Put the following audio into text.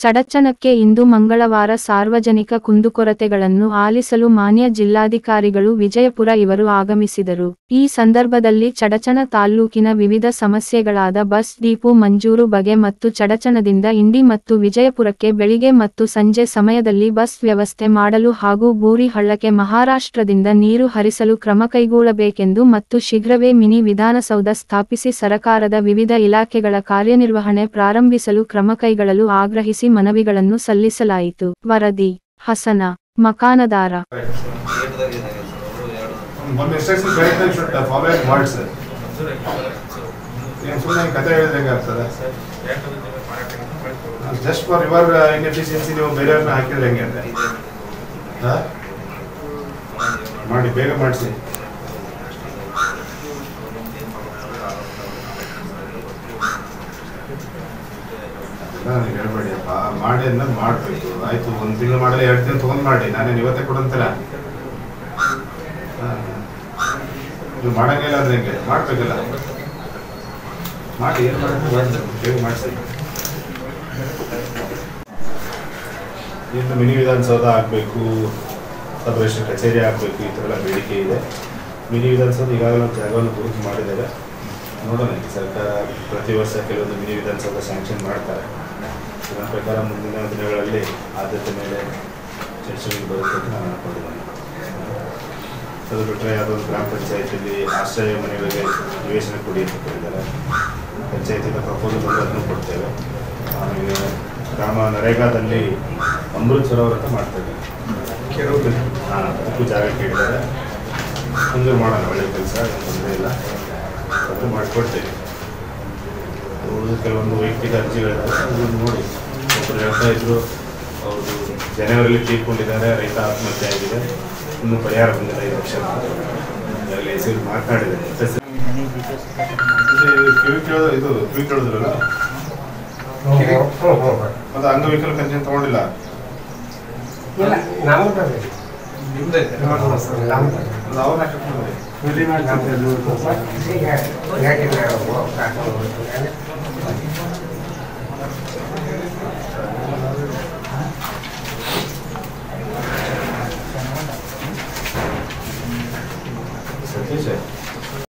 ಚಡಚಣಕ್ಕೆ ಇಂದು ಮಂಗಳವಾರ ಸಾರ್ವಜನಿಕ ಕುಂದುಕೊರತೆಗಳನ್ನು ಆಲಿಸಲು ಮಾನ್ಯ ಜಿಲ್ಲಾಧಿಕಾರಿಗಳು ವಿಜಯಪುರ ಇವರು ಆಗಮಿಸಿದರು ಈ ಸಂದರ್ಭದಲ್ಲಿ ಚಡಚಣ ತಾಲ್ಲೂಕಿನ ವಿವಿಧ ಸಮಸ್ಯೆಗಳಾದ ಬಸ್ ಡಿಪೋ ಮಂಜೂರು ಬಗೆ ಮತ್ತು ಚಡಚಣದಿಂದ ಇಂಡಿ ಮತ್ತು ವಿಜಯಪುರಕ್ಕೆ ಬೆಳಿಗ್ಗೆ ಮತ್ತು ಸಂಜೆ ಸಮಯದಲ್ಲಿ ಬಸ್ ವ್ಯವಸ್ಥೆ ಮಾಡಲು ಹಾಗೂ ಬೂರಿ ಹಳ್ಳಕ್ಕೆ ಮಹಾರಾಷ್ಟ್ರದಿಂದ ನೀರು ಹರಿಸಲು ಕ್ರಮ ಕೈಗೊಳ್ಳಬೇಕೆಂದು ಮತ್ತು ಶೀಘ್ರವೇ ಮಿನಿ ವಿಧಾನಸೌಧ ಸ್ಥಾಪಿಸಿ ಸರಕಾರದ ವಿವಿಧ ಇಲಾಖೆಗಳ ಕಾರ್ಯನಿರ್ವಹಣೆ ಪ್ರಾರಂಭಿಸಲು ಕ್ರಮ ಕೈಗೊಳ್ಳಲು ಆಗ್ರಹಿಸಿ ಮನವಿಗಳನ್ನು ಸಲ್ಲಿಸಲಾಯಿತು ವರದಿ ಹಸನ ಮಕಾನದಾರ ಒಂದು ಇನ್ಸ್ಟ್ರಕ್ಷನ್ ಕರೆಕ್ಟಾಗಿ ಶುಡ್ ಫಾಲೋ ಆಗಿ ಮಾಡಿ ಸರ್ ಏನು ಸುಮ್ಮನೆ ಕತೆ ಹೇಳಿದಂಗೆ ಆಗ್ತದೆ ಜಸ್ಟ್ ಫಾರ್ ಯುವರ್ ಇನ್ಎಫಿಷಿಯನ್ಸಿ ನೀವು ಬೇರೆಯವ್ರನ್ನ ಹಾಕಿದ್ರೆ ಹೆಂಗೆ ಅಂತ ಹಾ? ಮಾಡಿ ಬೇಗ ಮಾಡಿಸಿ ಅದೆಲ್ಲ ನನಗೆ ಹೇಳ್ಬೇಡಿಯಪ್ಪ ಮಾಡಿ ಅನ್ನೋದು ಮಾಡಬೇಕು ಆಯ್ತು ಒಂದು ತಿಂಗಳು ಮಾಡಲ್ಲ ಎರಡು ದಿನ ತೊಗೊಂಡು ಮಾಡಿ ನಾನೇನು ಇವತ್ತೇ ಕೊಡಂತಿಲ್ಲ ನೀವು ಮಾಡಂಗಿಲ್ಲ ಅಂದ್ರೆ ಹೆಂಗೆ ಮಾಡ್ಬೇಕಲ್ಲ ಮಾಡಿ ಏನು ಮಾಡೋದು ಬೇಗ ಮಾಡಿಸಿ ಇನ್ನು ಮಿನಿ ವಿಧಾನಸೌಧ ಆಗಬೇಕು ಸಬ್ ರಿಜಿಸ್ಟರ್ ಕಚೇರಿ ಆಗಬೇಕು ಈ ಥರ ಎಲ್ಲ ಬೇಡಿಕೆ ಇದೆ ಮಿನಿ ವಿಧಾನಸೌಧ ಈಗಾಗಲೇ ಒಂದು ಜಾಗವನ್ನು ಗುರುತು ಮಾಡಿದ್ದಾರೆ ನೋಡೋಣ ಈ ಸರ್ಕಾರ ಪ್ರತಿ ವರ್ಷ ಕೆಲವೊಂದು ಮಿನಿ ವಿಧಾನಸೌಧ ಸ್ಯಾಂಕ್ಷನ್ ಮಾಡ್ತಾರೆ ಇದರ ಪ್ರಕಾರ ಮುಂದಿನ ದಿನಗಳಲ್ಲಿ ಆದ್ಯತೆ ಮೇಲೆ ಚರ್ಚೆಗೆ ಬರುತ್ತೆ ಅಂತ ನಾನು ಅನ್ಕೊಂಡಿದ್ದೇನೆ ಅದು ಬಿಟ್ಟರೆ ಯಾವುದೋ ಒಂದು ಗ್ರಾಮ ಪಂಚಾಯತಿಯಲ್ಲಿ ಆಶ್ರಯ ಮನೆಗಳಿಗೆ ನಿವೇಶನ ಕೊಡಿ ಅಂತ ಹೇಳಿದ್ದಾರೆ ಪಂಚಾಯತಿಯಿಂದ ಪ್ರಪೋಸಲ್ ಬಂದು ಅದನ್ನು ಕೊಡ್ತೇವೆ ಆಮೇಲೆ ಗ್ರಾಮ ನರೇಗಾದಲ್ಲಿ ಅಮೃತ್ ಸರೋವರ ಅಂತ ಮಾಡ್ತಾ ಇದ್ದಾರೆ ಹಾಂ ಅದಕ್ಕೂ ಜಾಗ ಕೇಳಿದ್ದಾರೆ ಮುಂದೆ ಮಾಡೋಣ ಒಳ್ಳೆ ಕೆಲಸ ತೊಂದರೆ ಇಲ್ಲ ಅದು ಮಾಡಿಕೊಡ್ತೇವೆ ಉಳಿದು ಕೆಲವೊಂದು ವೈಯಕ್ತಿಕ ಅರ್ಜಿಗಳಿದ್ದಾವೆ ಅದನ್ನು ನೋಡಿ ಒಬ್ಬರು ಹೇಳ್ತಾ ಇದ್ರು ಅವರು ಜನವರಿಲಿ ತೀರ್ಕೊಂಡಿದ್ದಾರೆ ರೈತ ಆತ್ಮಹತ್ಯೆ ಆಗಿದೆ ಇನ್ನೂ ಪರಿಹಾರ ಬಂದಿಲ್ಲ ಐದು ಲಕ್ಷ ಈಗಾಗಲೇ ಎಸ್ ಮಾತನಾಡಿದೆ ಕಿವಿ ಕೇಳೋದು ಇದು ಕಿವಿ ಕೇಳೋದಿಲ್ಲ ಅದು ಅಂಗವಿಕಲ ಪೆನ್ಷನ್ ತಗೊಂಡಿಲ್ಲ ಇಲ್ಲ ನಮ್ದು ಅದು ಅವ್ರನ್ನ ಕರ್ಕೊಂಡು ಈಗ